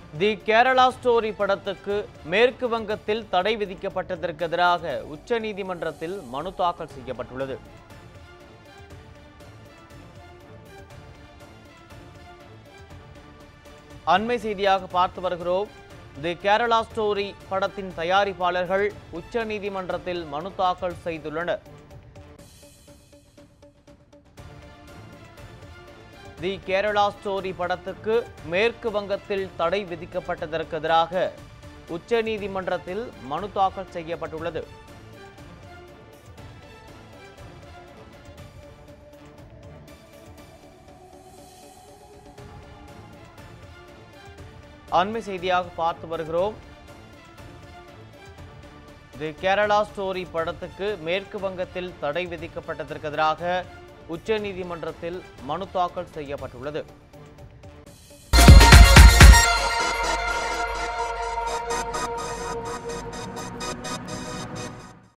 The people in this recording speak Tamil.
தி கேரளா ஸ்டோரி படத்துக்கு மேற்கு வங்கத்தில் தடை விதிக்கப்பட்டதற்கு எதிராக உச்சநீதிமன்றத்தில் மனு தாக்கல் செய்யப்பட்டுள்ளது அண்மை செய்தியாக பார்த்து வருகிறோம் தி கேரளா ஸ்டோரி படத்தின் தயாரிப்பாளர்கள் உச்சநீதிமன்றத்தில் மனு தாக்கல் செய்துள்ளனர் தி கேரளா ஸ்டோரி படத்துக்கு மேற்கு வங்கத்தில் தடை விதிக்கப்பட்டதற்கு எதிராக உச்சநீதிமன்றத்தில் மனு தாக்கல் செய்யப்பட்டுள்ளது அண்மை செய்தியாக பார்த்து வருகிறோம் தி கேரளா ஸ்டோரி படத்துக்கு மேற்கு வங்கத்தில் தடை விதிக்கப்பட்டதற்கு எதிராக உச்சநீதிமன்றத்தில் மனு தாக்கல் செய்யப்பட்டுள்ளது